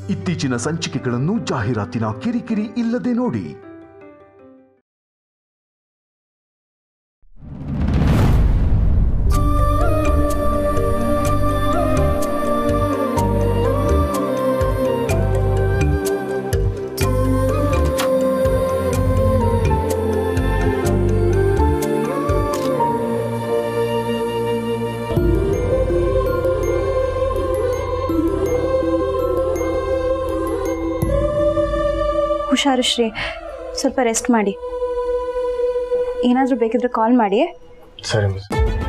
ಇತ್ತೀಚಿನ ಸಂಚಿಕೆಗಳನ್ನು ಜಾಹೀರಾತಿನ ಕಿರಿಕಿರಿ ಇಲ್ಲದೆ ನೋಡಿ ಹುಷಾರು ಶ್ರೀ ಸ್ವಲ್ಪ ರೆಸ್ಟ್ ಮಾಡಿ ಏನಾದರೂ ಬೇಕಿದ್ರೆ ಕಾಲ್ ಮಾಡಿ ಸರಿ ಮಿಸ್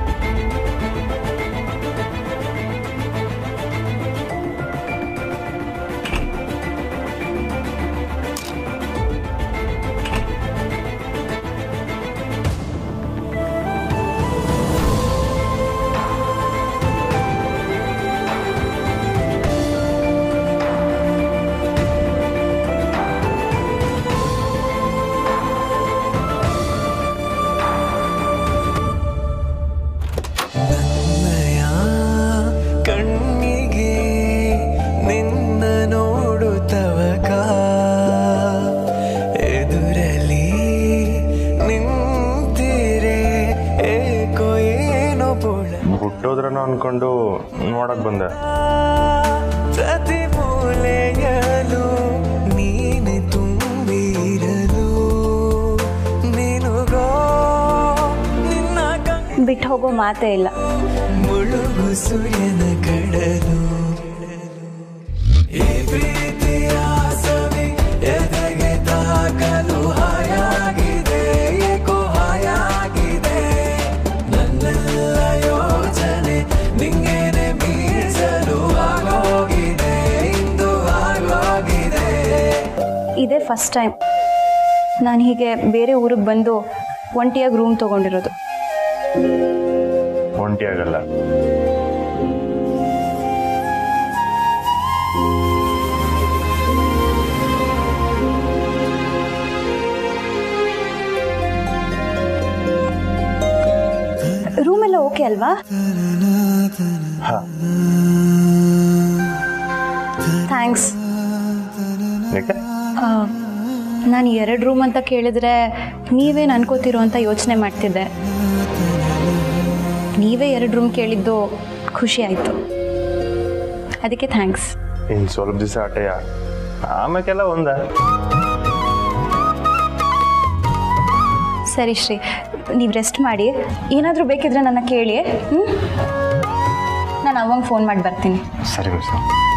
ನನ್ನಯ ಕಣ್ಣಿಗೆ ನಿನ್ನ ನೋಡುತ್ತವಕ ಎದುರಲಿ ನಿಂತಿರೆ ಏಕೋ ಏನೋ ಬುಳ ಹುಟ್ಟೋದ್ರನ ಅನ್ಕೊಂಡು ನೋಡಕ್ ಬಂದೆ ಪ್ರತಿ ಮೂಲೆಯಲು ನೀನೆ ತುಂಬಿರಲು ನಿನಗೋ ನಿನ್ನ ಕಣ್ಣು ಬಿಟ್ಟು ಹೋಗೋ ಮಾತೇ ಇಲ್ಲ ಮುಳುಗು ಸೂರ್ಯನ ಕಡಲು ಈ ಪ್ರೀತಿಯ ಸವಿ ಎದೆಗೆ ತಾಕಲು ಹಾಯಾಗಿದೆ ಏಕೋ ಹಾಯಾಗಿದೆ ನನ್ನೆಲ್ಲ ಯೋಚನೆ ನಿಂಗೇನೆ ಮೀಸಲು ಆಗೋಗಿದೆ ಇಂದು ಆಗೋಗಿದೆ ಇದೇ ಫಸ್ಟ್ ಟೈಮ್ ನಾನು ಹೀಗೆ ಬೇರೆ ಊರಿಗೆ ಬಂದು ಒಂಟಿಯಾಗಿ ರೂಮ್ ತೊಗೊಂಡಿರೋದು ಒಂಟಿ ಆಗಲ್ಲ ರೂಮೆಲ್ಲ ಓಕೆ ಅಲ್ವಾ ಹಾ ಥ್ಯಾಂಕ್ಸ್ ಯಾಕೆ ನಾನು ಎರಡು ರೂಮ್ ಅಂತ ಕೇಳಿದ್ರೆ ನೀವೇನು ಅನ್ಕೋತಿರೋ ಅಂತ ಯೋಚನೆ ಮಾಡ್ತಿದ್ದೆ ನೀವೇ ಎರಡು ರೂಮ್ ಕೇಳಿದ್ದು ಖುಷಿ ಆಯಿತು ಅದಕ್ಕೆ ಥ್ಯಾಂಕ್ಸ್ ಇನ್ ಸ್ವಲ್ಪ ದಿವಸ ಆಟಯ್ಯ ಆಮೇಕೆಲ್ಲ ಒಂದ ಸರಿ ಶ್ರೀ ನೀವು ರೆಸ್ಟ್ ಮಾಡಿ ಏನಾದರೂ ಬೇಕಿದ್ರೆ ನನ್ನ ಕೇಳಿ ಹ್ಞೂ ನಾನು ಅವಂಗೆ ಫೋನ್ ಮಾಡಿ ಬರ್ತೀನಿ ಸರಿ ಮಿಸ್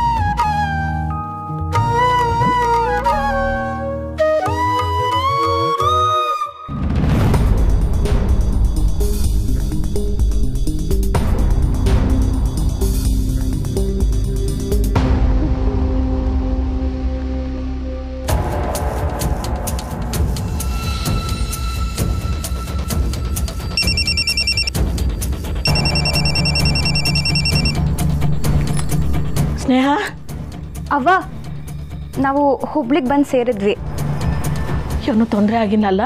ಸ್ನೇಹ ಅವ್ವ ನಾವು ಹುಬ್ಳಿಗೆ ಬಂದು ಸೇರಿದ್ವಿ ಏನು ತೊಂದರೆ ಆಗಿಲ್ಲಲ್ಲ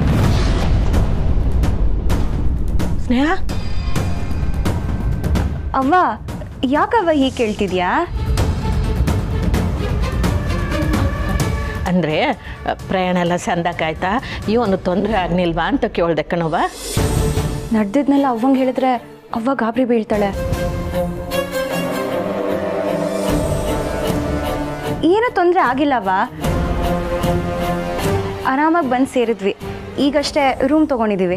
ಸ್ನೇಹ ಅವ್ವ ಯಾಕವ್ವ ಹೀಗೆ ಕೇಳ್ತಿದ್ಯಾ ಅಂದರೆ ಪ್ರಯಾಣ ಎಲ್ಲ ಸಂದಕ್ಕಾಯ್ತಾ ಇವನು ತೊಂದರೆ ಆಗ್ನಿಲ್ವಾ ಅಂತ ಕೇಳ್ದೆ ಕಣವ್ವ ನಡೆದಿದ್ನೆಲ್ಲ ಅವ್ವಂಗೆ ಹೇಳಿದ್ರೆ ಅವ್ವ ಗಾಬರಿ ಬೀಳ್ತಾಳೆ ಏನೂ ತೊಂದರೆ ಆಗಿಲ್ಲವ್ವ ಆರಾಮಾಗಿ ಬಂದು ಸೇರಿದ್ವಿ ಈಗಷ್ಟೇ ರೂಮ್ ತೊಗೊಂಡಿದ್ದೀವಿ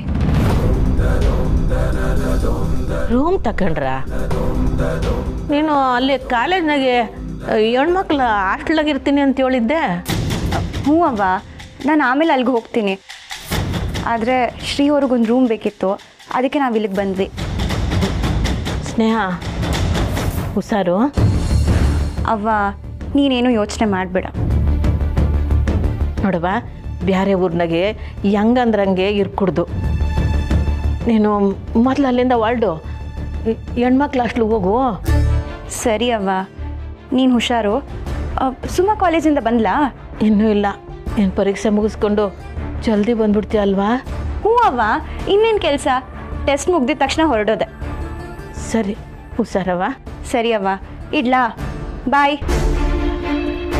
ರೂಮ್ ತಕೊಂಡ್ರ ನೀನು ಅಲ್ಲಿ ಕಾಲೇಜ್ನಾಗೆ ಹೆಣ್ಮಕ್ಳು ಹಾಸ್ಟೆಲಾಗ ಇರ್ತೀನಿ ಅಂತ ಹೇಳಿದ್ದೆ ಹ್ಞೂ ಅವ್ವ ನಾನು ಆಮೇಲೆ ಅಲ್ಲಿಗೆ ಹೋಗ್ತೀನಿ ಆದರೆ ಶ್ರೀ ಅವ್ರಿಗೊಂದು ರೂಮ್ ಬೇಕಿತ್ತು ಅದಕ್ಕೆ ನಾವು ಇಲ್ಲಿಗೆ ಬಂದ್ವಿ ಸ್ನೇಹ ಹುಷಾರು ಅವ್ವ ನೀನೇನು ಯೋಚನೆ ಮಾಡಬೇಡ ನೋಡವ್ವ ಬ್ಯಾರೆ ಊರ್ನಾಗೆ ಹೆಂಗಂದ್ರಂಗೆ ಇರ್ಕುಡ್ದು ನೀನು ಮೊದ್ಲು ಅಲ್ಲಿಂದ ಹೊರಡು ಹೆಣ್ಮಕ್ಳು ಅಷ್ಟು ಹೋಗು ಸರಿ ಅವ್ವ ನೀನು ಹುಷಾರು ಅ, ಸುಮಾ ಕಾಲೇಜಿಂದ ಬಂದ್ಲಾ ಇನ್ನೂ ಇಲ್ಲ ನೀನು ಪರೀಕ್ಷೆ ಮುಗಿಸ್ಕೊಂಡು ಜಲ್ದಿ ಬಂದ್ಬಿಡ್ತೀಯ ಅಲ್ವಾ ಹ್ಞೂ ಅವ್ವ ಇನ್ನೇನು ಕೆಲಸ ಟೆಸ್ಟ್ ಮುಗ್ದಿದ ತಕ್ಷಣ ಹೊರಡೋದೆ ಸರಿ ಹುಷಾರವ್ವ ಸರಿ ಅವ್ವ ಇಡ್ಲಾ ಬಾಯ್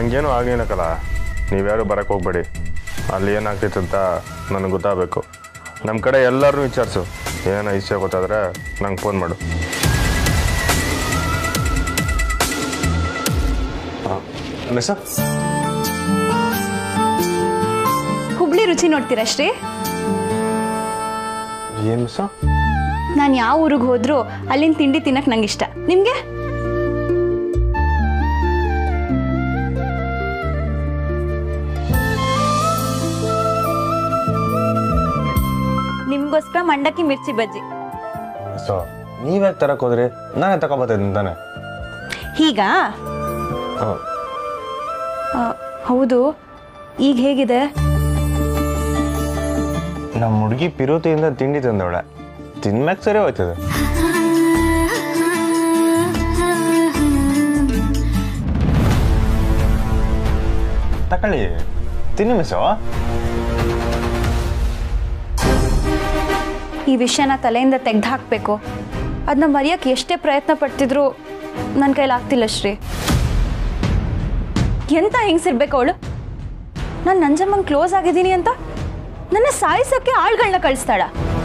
ನಂಗೇನು ಆಗಲಿಲ್ಲ ಕಲ ನೀವ್ಯಾರು ಬರಕ್ಕೆ ಹೋಗ್ಬೇಡಿ ಅಲ್ಲಿ ಏನಾಗ್ತಿತ್ತು ಅಂತ ನನಗೆ ಗೊತ್ತಾಗಬೇಕು ನಮ್ಮ ಕಡೆ ಎಲ್ಲರೂ ವಿಚಾರಿಸು ಏನೋ ಇಷ್ಟ ಗೊತ್ತಾದ್ರೆ ನಂಗೆ ಫೋನ್ ಮಾಡು ಹಾಂ ಮಿಸ್ ಹುಬ್ಳಿ ರುಚಿ ನೋಡ್ತೀರಾ ಶ್ರೀ ಏನು ಮಿಸ್ಸು ನಾನು ಯಾವ ಊರಿಗೆ ಹೋದ್ರೂ ಅಲ್ಲಿನ ತಿಂಡಿ ತಿನ್ನಕ್ಕೆ ನಂಗೆ ಇಷ್ಟ ನಿಮಗೆ ನಿಮ್ಗೋಸ್ಕರ ಮಂಡಕ್ಕಿ ಮಿರ್ಚಿ ಬಜ್ಜಿ ಸೊ ನೀವ್ಯಾಕೆ ತರಕ್ಕೆ ಹೋದ್ರಿ ನಾನೇ ತಗೊಬತ್ತಿದ್ದೀನಿ ತಾನೆ ಹೀಗ ಹಾಂ ಆ, ಹೌದು ಈಗ ಹೇಗಿದೆ ನಮ್ಮ ಹುಡುಗಿ ಪಿರೋತಿಯಿಂದ ತಿಂಡಿ ತಂದವಳೆ ತಿನ್ಮ್ಯಾಕ್ ಸರಿ ಹೋಯ್ತದೆ ತಕೊಳ್ಳಿ ತಿನ್ನಿ ಮಿಸ್ಸು ಈ ವಿಷಯನ ತಲೆಯಿಂದ ತೆಗ್ದು ಹಾಕಬೇಕು ಅದನ್ನ ಮರೆಯೋಕ್ಕೆ ಎಷ್ಟೇ ಪ್ರಯತ್ನ ಪಡ್ತಿದ್ರು ನನ್ನ ಕೈಲಾಗ್ತಿಲ್ಲ ಶ್ರೀ ಎಂತ ಹೆಂಗ್ಸಿರ್ಬೇಕು ಅವಳು ನಾನು ನಂಜಮ್ಮಂಗೆ ಕ್ಲೋಸ್ ಆಗಿದ್ದೀನಿ ಅಂತ ನನ್ನ ಸಾಯಿಸೋಕ್ಕೆ ಆಳ್ಗಳನ್ನ ಕಳಿಸ್ತಾಳ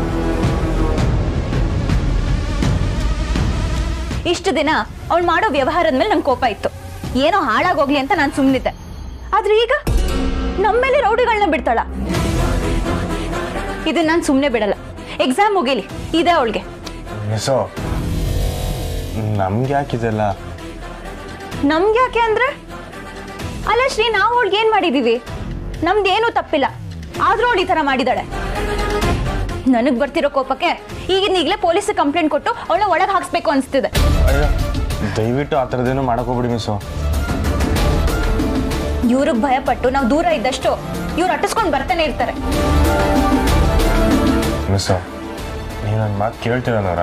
ಇಷ್ಟು ದಿನ ಅವಳು ಮಾಡೋ ವ್ಯವಹಾರದ ಮೇಲೆ ನಂಗೆ ಕೋಪ ಇತ್ತು ಏನೋ ಹಾಳಾಗೋಗ್ಲಿ ಅಂತ ನಾನು ಸುಮ್ಮನಿದ್ದೆ ಆದ್ರೆ ಈಗ ನಮ್ಮ ಮೇಲೆ ರೌಡಿಗಳನ್ನ ಬಿಡ್ತಾಳ ಇದನ್ನ ನಾನು ಸುಮ್ಮನೆ ಬಿಡಲ್ಲ ಎಕ್ಸಾಮ್ ಮುಗೀಲಿ ಇದೆ ಅವಳಿಗೆ ಮಿಸ್ಸು ನಮ್ಗೆ ಯಾಕಿದೆಲ್ಲ ನಮ್ಗೆ ಯಾಕೆ ಅಂದ್ರೆ ಅಲ್ಲ ಶ್ರೀ ನಾವು ಅವಳಿಗೆ ಏನ್ ಮಾಡಿದೀವಿ ನಮ್ದೇನು ತಪ್ಪಿಲ್ಲ ಆದ್ರೂ ಅವಳು ಈ ತರ ಮಾಡಿದಾಳೆ ನನಗ್ ಬರ್ತಿರೋ ಕೋಪಕ್ಕೆ ಈಗಿನ ಈಗಲೇ ಪೊಲೀಸ್ ಕಂಪ್ಲೇಂಟ್ ಕೊಟ್ಟು ಅವಳ ಒಳಗೆ ಹಾಕ್ಸ್ಬೇಕು ಅನ್ಸ್ತಿದೆ ಅಯ್ಯೋ ದಯವಿಟ್ಟು ಆ ಥರದ್ದೇನು ಹೋಗ್ಬಿಡಿ ಮಿಸ್ಸು ಇವ್ರಿಗೆ ಭಯಪಟ್ಟು ನಾವು ದೂರ ಇದ್ದಷ್ಟು ಇವ್ರು ಅಟ್ಟಿಸ್ಕೊಂಡು ಬರ್ತಾನೆ ಇರ್ತಾರೆ ಮಿಸ್ಸು ನೀವು ನನ್ನ ಮಾತು ಕೇಳ್ತೀರ ನೋಡ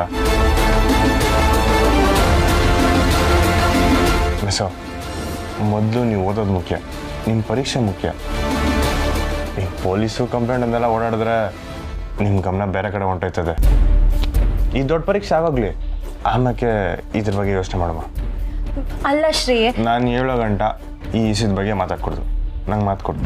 ಮಿಸ್ಸು ಮೊದಲು ನೀವು ಓದೋದು ಮುಖ್ಯ ನಿಮ್ಮ ಪರೀಕ್ಷೆ ಮುಖ್ಯ ಈ ಪೊಲೀಸು ಕಂಪ್ಲೇಂಟ್ ಅಂದೆಲ್ಲ ಓಡಾಡಿದ್ರೆ ನಿಮ್ಮ ಗಮನ ಬೇರೆ ಕಡೆ ಹೊಂಟೋಯ್ತದೆ ಈ ದೊಡ್ಡ ಪರೀಕ್ಷೆ ಆಗೋಗ್ಲಿ ಆಮೇಲೆ ಇದ್ರ ಬಗ್ಗೆ ಯೋಚನೆ ಮಾಡುವ ಅಲ್ಲ ಶ್ರೀ ನಾನು ಏಳೋ ಗಂಟ ಈ ಇಸಿದ ಬಗ್ಗೆ ಮಾತಾಡ್ಕೊಡ್ದು ನಂಗೆ ಮಾತು ಕೊಡು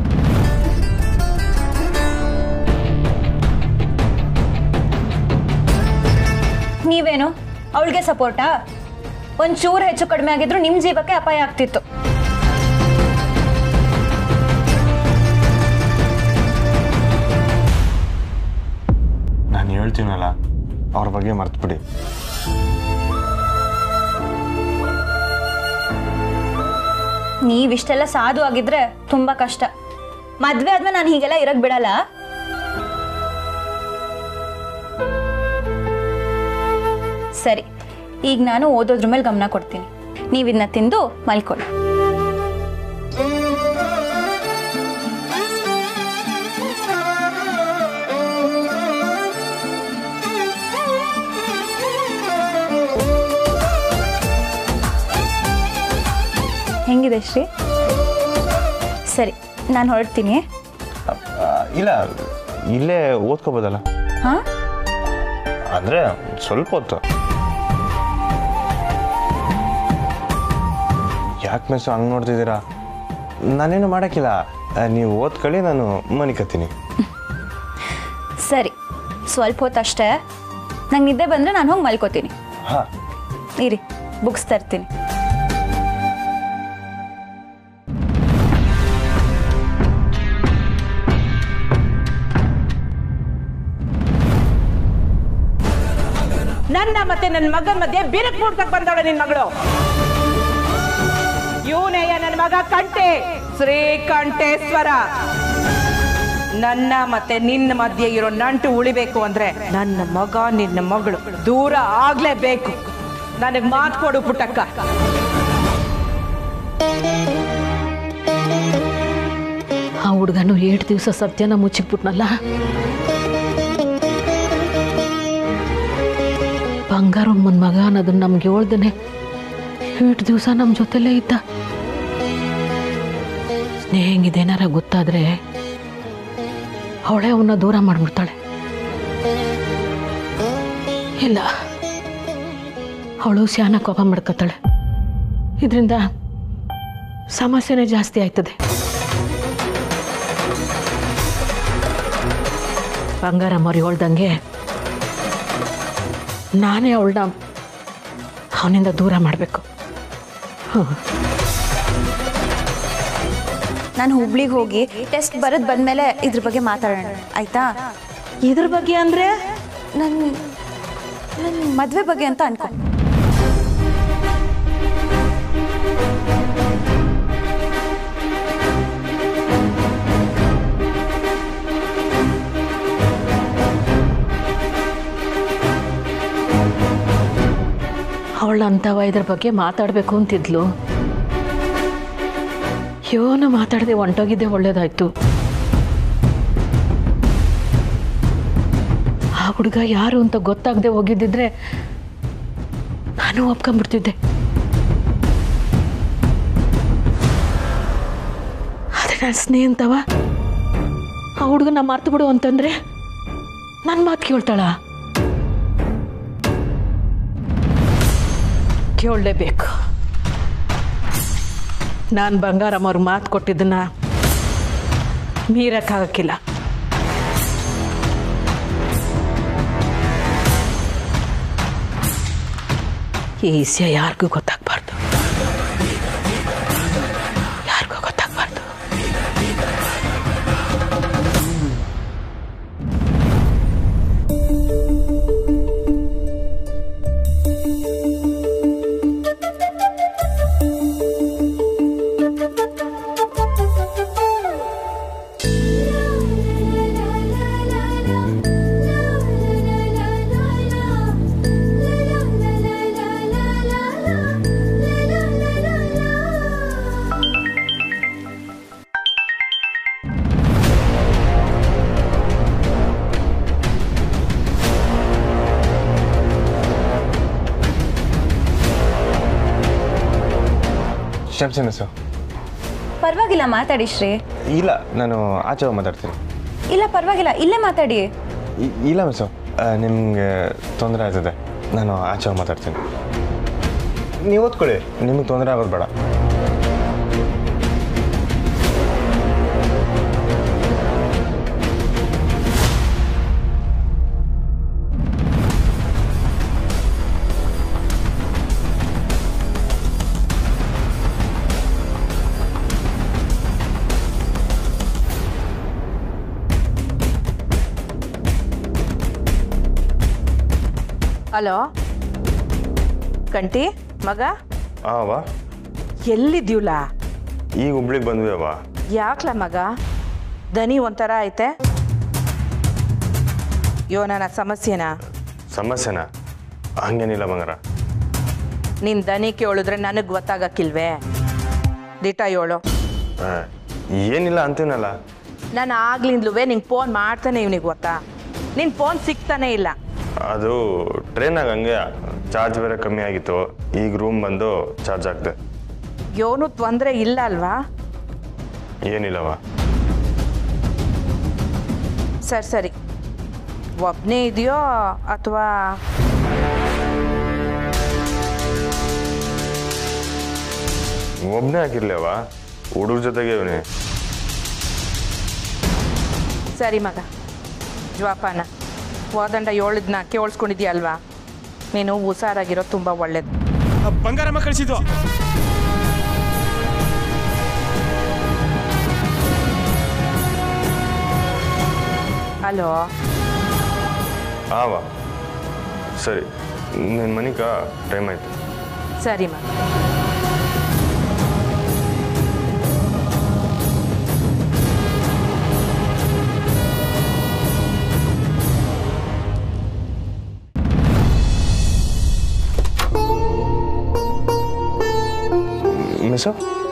ನೀವೇನು ಅವಳಿಗೆ ಸಪೋರ್ಟಾ ಒಂದ್ ಚೂರು ಹೆಚ್ಚು ಕಡಿಮೆ ಆಗಿದ್ರು ನಿಮ್ ಜೀವಕ್ಕೆ ಅಪಾಯ ಆಗ್ತಿತ್ತು ನಾನು ಹೇಳ್ತೀನಲ್ಲ ಅವ್ರ ಬಗ್ಗೆ ಮರ್ತ್ಬಿಡಿ ನೀವಿಷ್ಟೆಲ್ಲ ಸಾಧು ಆಗಿದ್ರೆ ತುಂಬಾ ಕಷ್ಟ ಮದ್ವೆ ಆದ್ಮೇಲೆ ನಾನು ಹೀಗೆಲ್ಲ ಇರಕ್ ಬಿಡಲ್ಲ ಸರಿ ಈಗ ನಾನು ಓದೋದ್ರ ಮೇಲೆ ಗಮನ ಕೊಡ್ತೀನಿ ನೀವಿದ್ನ ತಿಂದು ಮಲ್ಕೊಳ್ಳಿ ಹೆಂಗಿದೆ ಶ್ರೀ ಸರಿ ನಾನು ಹೊರಡ್ತೀನಿ ಆ, ಇಲ್ಲ ಇಲ್ಲೇ ಓದ್ಕೋಬೋದಲ್ಲ ಹಾ ಅಂದರೆ ಸ್ವಲ್ಪ ಹೊತ್ತು ಯಾಕೆ ಮೆಸ್ಸು ಹಂಗೆ ನೋಡ್ತಿದ್ದೀರಾ ನಾನೇನು ಮಾಡೋಕ್ಕಿಲ್ಲ ಆ, ನೀವು ಓದ್ಕೊಳ್ಳಿ ನಾನು ಮನಿಕತ್ತೀನಿ ಸರಿ ಸ್ವಲ್ಪ ಹೊತ್ತು ಅಷ್ಟೇ ನಂಗೆ ನಿದ್ದೆ ಬಂದರೆ ನಾನು ಹೋಗಿ ಮಲ್ಕೋತೀನಿ ಹಾಂ ಇರಿ ಬುಕ್ಸ್ ತರ್ತೀನಿ ನನ್ನ ಮತ್ತೆ ನನ್ನ ಮಗನ ಮಧ್ಯೆ ಬಿರುಕು ಮೂಡ್ಸಕ್ ಬಂದವಳೆ ನಿನ್ ಮಗಳು ಇವನೇಯ ನನ್ನ ಮಗ ಕಂಟೆ ಶ್ರೀಕಂಠೇಶ್ವರ ನನ್ನ ಮತ್ತೆ ನಿನ್ನ ಮಧ್ಯೆ ಇರೋ ನಂಟು ಉಳಿಬೇಕು ಅಂದ್ರೆ ನನ್ನ ಮಗ ನಿನ್ನ ಮಗಳು ದೂರ ಆಗ್ಲೇಬೇಕು ನನಗ್ ಮಾತು ಕೊಡು ಪುಟ್ಟಕ್ಕ ಆ ಹುಡುಗನು ಏಳು ದಿವಸ ಸತ್ಯನ ಮುಚ್ಚಿಕ್ಬಿಟ್ನಲ್ಲ ಬಂಗಾರಮ್ಮನ ಮಗ ಅನ್ನೋದನ್ನ ನಮ್ಗೆ ಹೇಳ್ದೇನೆ ಏಟು ದಿವಸ ನಮ್ಮ ಜೊತೆಲೇ ಇದ್ದ ಸ್ನೇಹಂಗಿದೇನಾರ ಗೊತ್ತಾದ್ರೆ ಅವಳೇ ಅವನ್ನ ದೂರ ಮಾಡ್ಬಿಡ್ತಾಳೆ ಇಲ್ಲ ಅವಳು ಸ್ಯಾನ ಕೋಪ ಮಾಡ್ಕೊತಾಳೆ ಇದರಿಂದ ಸಮಸ್ಯೆನೇ ಜಾಸ್ತಿ ಆಯ್ತದೆ ಬಂಗಾರ ಮರಿ ಹೇಳ್ದಂಗೆ ನಾನೇ ಅವಳನ್ನ ಅವನಿಂದ ದೂರ ಮಾಡಬೇಕು ನಾನು ಹುಬ್ಳಿಗೆ ಹೋಗಿ ಟೆಸ್ಟ್ ಬರೋದು ಬಂದಮೇಲೆ ಇದ್ರ ಬಗ್ಗೆ ಮಾತಾಡೋಣ ಆಯ್ತಾ ಇದ್ರ ಬಗ್ಗೆ ಅಂದ್ರೆ ನನ್ನ ನನ್ನ ಮದುವೆ ಬಗ್ಗೆ ಅಂತ ಅನ್ಕೊ ಅವಳ ಅಂತವ ಇದ್ರ ಬಗ್ಗೆ ಮಾತಾಡಬೇಕು ಅಂತಿದ್ಲು ಯೋನು ಮಾತಾಡದೆ ಹೊಂಟೋಗಿದ್ದೆ ಒಳ್ಳೇದಾಯ್ತು ಆ ಹುಡುಗ ಯಾರು ಅಂತ ಗೊತ್ತಾಗದೆ ಹೋಗಿದ್ದಿದ್ರೆ ನಾನು ಒಪ್ಕೊಂಡ್ಬಿಡ್ತಿದ್ದೆ ಆದರೆ ನನ್ನ ಸ್ನೇಹ ಅಂತವ ಆ ಹುಡುಗನ ಮರ್ತು ಬಿಡು ಅಂತಂದ್ರೆ ನನ್ನ ಮಾತು ಕೇಳ್ತಾಳ ಕೇಳಲೇಬೇಕು ನಾನು ಬಂಗಾರಮ್ಮ ಅವ್ರಿಗೆ ಮಾತು ಕೊಟ್ಟಿದ್ದನ್ನ ಮೀರಕ್ಕಾಗಕ್ಕಿಲ್ಲ ಈ ವಿಷಯ ಯಾರಿಗೂ ಗೊತ್ತಾಗಬಾರ್ದು ಯಾರಿಗೂ ಗೊತ್ತಾಗಬಾರ್ದು ಕ್ಷಮಿಸಿ ಮಿಸ್ಸು ಪರವಾಗಿಲ್ಲ ಮಾತಾಡಿ ಶ್ರೀ ಇಲ್ಲ ನಾನು ಆಚೆ ಹೋಗಿ ಮಾತಾಡ್ತೀನಿ ಇಲ್ಲ ಪರವಾಗಿಲ್ಲ ಇಲ್ಲೇ ಮಾತಾಡಿ ಇ- ಇಲ್ಲ ಮಿಸ್ಸು ನಿಮಗೆ ತೊಂದರೆ ಆಯ್ತದೆ ನಾನು ಆಚೆ ಹೋಗಿ ಮಾತಾಡ್ತೀನಿ ನೀವು ಓದ್ಕೊಳ್ಳಿ ನಿಮಗೆ ತೊಂದರೆ ಆಗೋದು ಬೇಡ ಹಲೋ ಕಂಟಿ ಮಗ ಹಾಂ ವಾ ಎಲ್ಲಿದ್ಯೂಲ ಈಗ ಹುಬ್ಳಿಗೆ ಬಂದ್ವಿ ಅವ ಯಾಕ್ಲ ಮಗ ದನಿ ಒಂಥರ ಐತೆ ಯೋ ನನ್ನ ಸಮಸ್ಯೆನಾ ಸಮಸ್ಯೆನಾ ಹಂಗೇನಿಲ್ಲ ಬಂಗಾರ ನಿನ್ ದನಿ ಕೇಳಿದ್ರೆ ನನಗೆ ಗೊತ್ತಾಗಕ್ಕಿಲ್ವೇ ದಿಟ ಏಳು ಆ, ಏನಿಲ್ಲ ಅಂತೀನಲ್ಲ ನಾನು ಆಗ್ಲಿಂದ್ಲೂ ನಿಂಗೆ ಫೋನ್ ಮಾಡ್ತಾನೆ ಇವ್ನಿಗೆ ಗೊತ್ತಾ ನಿನ್ನ ಫೋನ್ ಸಿಗ್ತಾನೆ ಇಲ್ಲ ಅದು ಟ್ರೈನಾಗ ಹಂಗೆ ಚಾರ್ಜ್ ಬೇರೆ ಕಮ್ಮಿ ಆಗಿತ್ತು ಈಗ ರೂಮ್ ಬಂದು ಚಾರ್ಜ್ ಆಗ್ತದೆ ಯೋನು ತೊಂದರೆ ಇಲ್ಲ ಅಲ್ವಾ ಏನಿಲ್ಲವ ಸರಿ ಸರಿ ಒಬ್ಬನೇ ಇದೆಯೋ ಅಥವಾ ಒಬ್ಬನೇ ಹಾಕಿರ್ಲಿವ ಹುಡುಗ್ರ ಜೊತೆಗೆ ಇವನೇ ಸರಿ ಮಗ ಜ್ವಾಪಾನ ಹೋದಂಡ ಏಳದ್ನ ಕೇಳಿಸ್ಕೊಂಡಿದ್ಯಲ್ವಾ ನೀನು ಹುಷಾರಾಗಿರೋ ತುಂಬ ಒಳ್ಳೇದು ಬಂಗಾರಮ್ಮ ಕಳಿಸಿದ್ದು ಹಲೋ ಆವ ಸರಿ ನಿನ್ನ ಮನಿಕ ಟೈಮ್ ಆಯ್ತು ಸರಿ ಮಗ ಮಿಸ್ಸು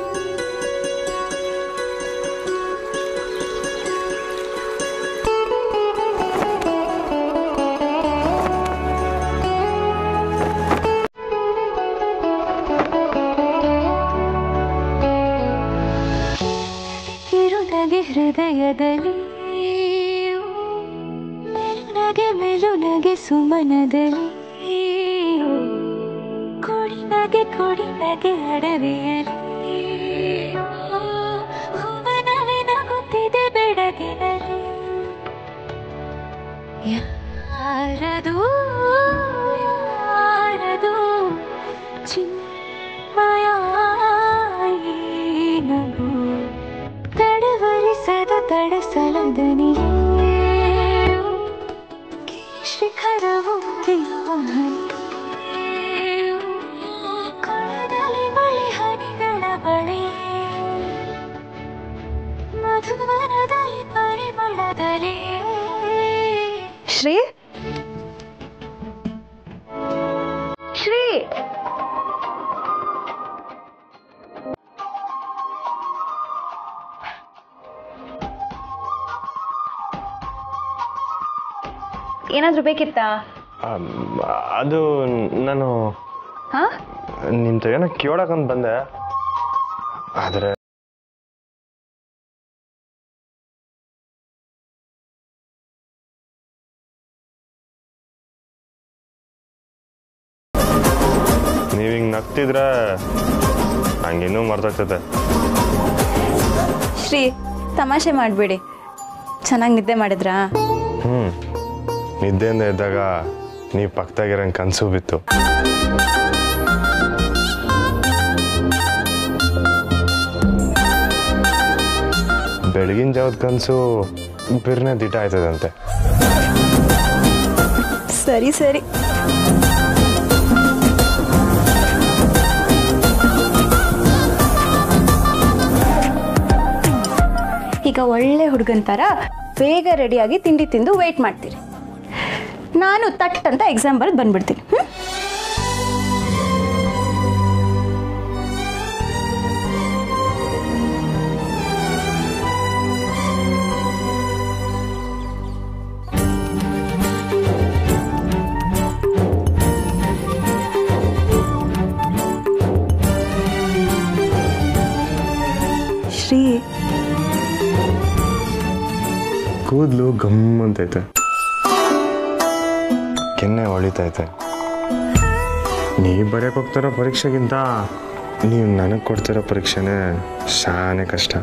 ಕಿರುನಗೆ ಹೃದಯದಲ್ಲಿ ನಗೆ ಮೆಲುನಗೆ ಸುಮನದಲ್ಲಿ ಕೊಡಿ ನಗೆ ಕೊಡಿ ನಗೆ ಅಡವಿಯಲ್ಲಿ ಬಿಡದಿರಲಿ ಯಾರದು ಯಾರದು ಚಿನ್ಮಯ ಏನದು ತಡವರಿಸದ ತಡಸಲದನಿ ಶಿಖರವು ಕೊಳದಲ್ಲಿ ಬಳಿ ಹನಿಗಳ ಬಳಿ ಮಧುವನದಲ್ಲಿ ಪರಿಮಳದಲ್ಲಿ ಶ್ರೀ ಶ್ರೀ ಏನಾದ್ರೂ ಬೇಕಿತ್ತಾ ಆಮ್, ಅದು ನಾನು ಹಾ ನಿಂತ ಏನೋ ಕೇಳೋಕಂತ ಬಂದೆ ಆದರೆ ನೀವು ಹಿಂಗೆ ನಗ್ತಿದ್ರೆ ಹಂಗಿನ್ನೂ ಮರ್ತೋಗ್ತದೆ ಶ್ರೀ ತಮಾಷೆ ಮಾಡಬೇಡಿ ಚೆನ್ನಾಗಿ ನಿದ್ದೆ ಮಾಡಿದ್ರಾ ಹ್ಞೂ ನಿದ್ದೆಯಿಂದ ಇದ್ದಾಗ ನೀವು ಪಕ್ಕದಾಗಿರೋ ಕನಸು ಬಿತ್ತು ಬೆಳಗಿನ ಜಾವದ ಕನಸು ಬಿರ್ನೆ ದಿಟ ಆಯ್ತದಂತೆ ಸರಿ ಸರಿ ಈಗ ಒಳ್ಳೆ ಹುಡುಗನ್ ಥರ ಬೇಗ ರೆಡಿಯಾಗಿ ತಿಂಡಿ ತಿಂದು ವೆಯ್ಟ್ ಮಾಡ್ತೀರಿ ನಾನು ತಟ್ ಅಂತ ಎಕ್ಸಾಮ್ ಬರೆದು ಬಂದ್ಬಿಡ್ತೀನಿ ಹ್ಞೂ ಶ್ರೀ ಕೂದಲು ಗಮ್ ಅಂತೈತೆ ಕೆನ್ನೆ ಹೊಳಿತೈತೆ ನೀವು ಬರೆಯಕ್ಕೆ ಹೋಗ್ತಿರೋ ಪರೀಕ್ಷೆಗಿಂತ ನೀವು ನನಗೆ ಕೊಡ್ತಿರೋ ಪರೀಕ್ಷೆನೇ ಶಾನೆ ಕಷ್ಟ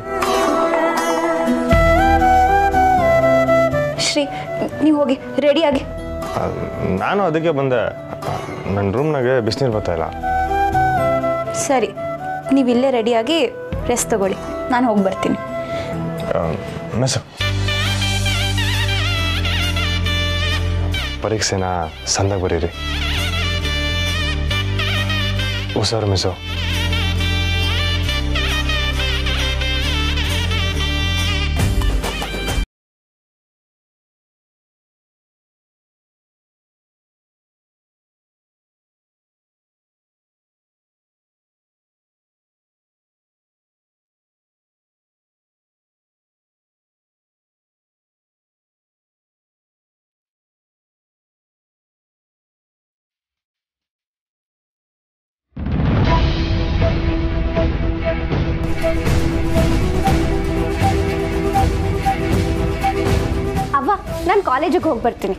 ಶ್ರೀ ನೀವು ಹೋಗಿ ರೆಡಿಯಾಗಿ ಆ, ನಾನು ಅದಕ್ಕೆ ಬಂದೆ ನನ್ನ ರೂಮ್ನಾಗೆ ಬಿಸಿನೀರು ಬರ್ತಾ ಇಲ್ಲ ಸರಿ ನೀವು ಇಲ್ಲೇ ರೆಡಿಯಾಗಿ ರೆಸ್ಟ್ ತಗೊಳ್ಳಿ ನಾನು ಹೋಗಿ ಬರ್ತೀನಿ ಮೆಸು ಪರೀಕ್ಷೆನ ಸಂದಾಗ ಬರೀರಿ ಹುಷಾರು ಮಿಸು ಅವ್ವ ನಾನು ಕಾಲೇಜಿಗೆ ಹೋಗಿ ಬರ್ತೀನಿ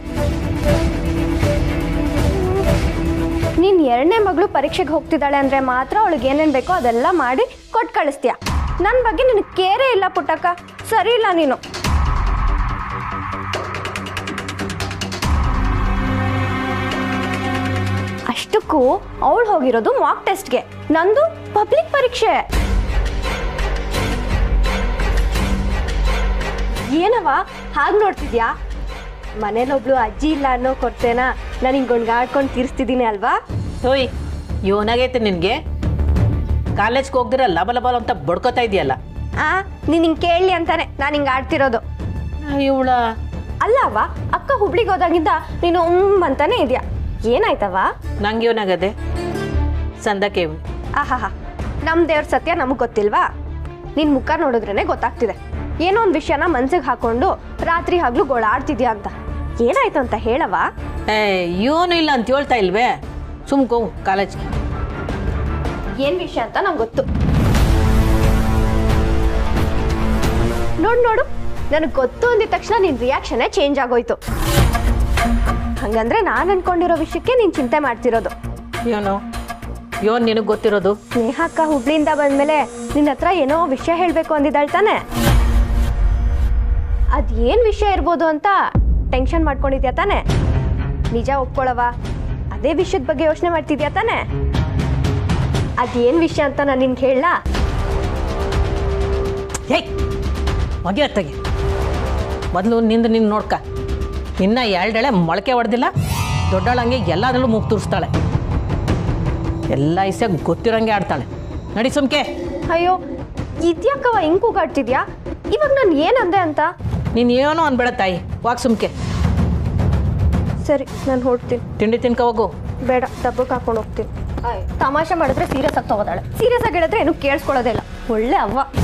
ನೀನು ಎರಡನೇ ಮಗಳು ಪರೀಕ್ಷೆಗೆ ಹೋಗ್ತಿದ್ದಾಳೆ ಅಂದರೆ ಮಾತ್ರ ಅವಳಿಗೆ ಏನೇನು ಬೇಕೋ ಅದೆಲ್ಲ ಮಾಡಿ ಕೊಟ್ಟು ಕಳಿಸ್ತೀಯ ನನ್ನ ಬಗ್ಗೆ ನಿನಗೆ ಕೇರೇ ಇಲ್ಲ ಪುಟ್ಟಕ್ಕ ಸರಿ ಇಲ್ಲ ನೀನು ಅಷ್ಟಕ್ಕೂ ಅವಳು ಹೋಗಿರೋದು ಮಾಕ್ ಟೆಸ್ಟ್ಗೆ ನಂದು ಪಬ್ಲಿಕ್ ಪರೀಕ್ಷೆ ಏನವ ಹಾಗೆ ನೋಡ್ತಿದ್ಯಾ ಮನೇಲೊಬ್ಳು ಅಜ್ಜಿ ಇಲ್ಲ ಅನ್ನೋ ಕೊರತೆನ ನಾನು ಹಿಂಗೆ ಗೊಣ್ಗಾಡ್ಕೊಂಡು ತೀರಿಸ್ತಿದ್ದೀನಿ ಅಲ್ವಾ ಹೋಯ್ ಇವನಾಗೈತೆ ನಿನಗೆ ಕಾಲೇಜ್ಗೆ ಹೋಗ್ದಿರ ಲಬ ಲಬ ಅಂತ ಬಡ್ಕೋತಾ ಇದೆಯಲ್ಲ ಆ ನೀನು ಹಿಂಗೆ ಕೇಳಲಿ ಅಂತಾನೆ ನಾನು ಹಿಂಗೆ ಆಡ್ತಿರೋದು ಇವಳ ಅಲ್ಲ ಅವ್ವ ಅಕ್ಕ ಹುಬ್ಳಿಗೆ ಹೋದಾಗಿಂದ ನೀನು ಉಮ್ ಅಂತಾನೆ ಇದೆಯಾ ಏನಾಯ್ತವ ನಂಗೆ ಇವನಾಗದೆ ಸಂದಕ್ಕೆ ಇವ್ನು ಆಹಾಹಾ ನಮ್ಮ ದೇವ್ರ ಸತ್ಯ ನಮಗೆ ಗೊತ್ತಿಲ್ವಾ ನಿನ್ನ ಮುಖ ನೋಡಿದ್ರೇನೆ ಗೊತ್ತಾಗ್ತಿದೆ ಏನೋ ಒಂದು ವಿಷಯನ ಮನ್ಸಿಗೆ ಹಾಕೊಂಡು ರಾತ್ರಿ ಹಗ್ಲು ಗೋಳಾಡ್ತಿದ್ಯಾ ಅಂತ ಏನಾಯ್ತು ಅಂತ ಹೇಳವ ಏ ಇವನು ಇಲ್ಲ ಅಂತ ಹೇಳ್ತಾ ಇಲ್ವೇ ಸುಮ್ಕೋ ಕಾಲೇಜ್ಗೆ ಏನ್ ವಿಷಯ ಅಂತ ನಂಗೆ ಗೊತ್ತು ನೋಡು ನೋಡು ನನಗೆ ಗೊತ್ತು ಅಂದಿದ ತಕ್ಷಣ ನಿನ್ನ ರಿಯಾಕ್ಷನೇ ಚೇಂಜ್ ಆಗೋಯ್ತು ಹಂಗಂದ್ರೆ ನಾನು ಅನ್ಕೊಂಡಿರೋ ವಿಷಯಕ್ಕೆ ನೀನು ಚಿಂತೆ ಮಾಡ್ತಿರೋದು ಇವನು ಇವನು ನಿನಗೆ ಗೊತ್ತಿರೋದು ಸ್ನೇಹಕ್ಕ ಹುಬ್ಳಿಯಿಂದ ಬಂದ್ಮೇಲೆ ನಿನ್ನ ಹತ್ರ ಏನೋ ವಿಷಯ ಹೇಳಬೇಕು ಅಂದಿದ್ದಾಳೆ ತಾನೆ ಅದು ಏನು ವಿಷಯ ಇರ್ಬೋದು ಅಂತ ಟೆನ್ಷನ್ ಮಾಡ್ಕೊಂಡಿದ್ಯಾ ತಾನೆ ನಿಜ ಒಪ್ಕೊಳ್ಳವ ಅದೇ ವಿಷಯದ ಬಗ್ಗೆ ಯೋಚನೆ ಮಾಡ್ತಿದ್ಯಾ ತಾನೆ ಅದೇನು ವಿಷಯ ಅಂತ ನಾನು ನಿನ್ಗೆ ಹೇಳ ಹೇಯ್ ಮಗಿ ಅತ್ತಗೆ ಮೊದಲು ನಿಂದು ನಿನ್ನ ನೋಡ್ಕ ಇನ್ನ ಎರಡೆಳೆ ಮೊಳಕೆ ಹೊಡೆದಿಲ್ಲ ದೊಡ್ಡಳಂಗೆ ಎಲ್ಲದರಲ್ಲೂ ಮೂಗು ತೂರಿಸ್ತಾಳೆ ಎಲ್ಲ ಇಸ ಗೊತ್ತಿರಂಗೆ ಆಡ್ತಾಳೆ ನಡಿ ಸುಮ್ಕೆ ಅಯ್ಯೋ ಇದ್ಯಾಕವ ಹಿಂಗ್ ಕೂಗಾಡ್ತಿದ್ಯಾ ಇವಾಗ ನಾನು ಏನಂದೆ ಅಂತ ನೀನು ಏನೋ ಅನ್ಬೇಡ ತಾಯಿ ವಾಕ್ ಸುಮ್ಕೆ ಸರಿ ನಾನು ಹೊಡ್ತೀನಿ ತಿಂಡಿ ತಿನ್ಕ ಹೋಗು ಬೇಡ ಡಬ್ಬಕ್ಕೆ ಹಾಕೊಂಡು ಹೋಗ್ತೀನಿ ತಮಾಷೆ ಮಾಡಿದ್ರೆ ಸೀರಿಯಸ್ ಆಗಿ ತಗೋದಾಳೆ ಸೀರಿಯಸ್ ಆಗಿ ಹೇಳಿದ್ರೆ ಏನು ಕೇಳಿಸ್ಕೊಳ್ಳೋದೇ ಇಲ್ಲ ಒಳ್ಳೆ ಅವ್ವ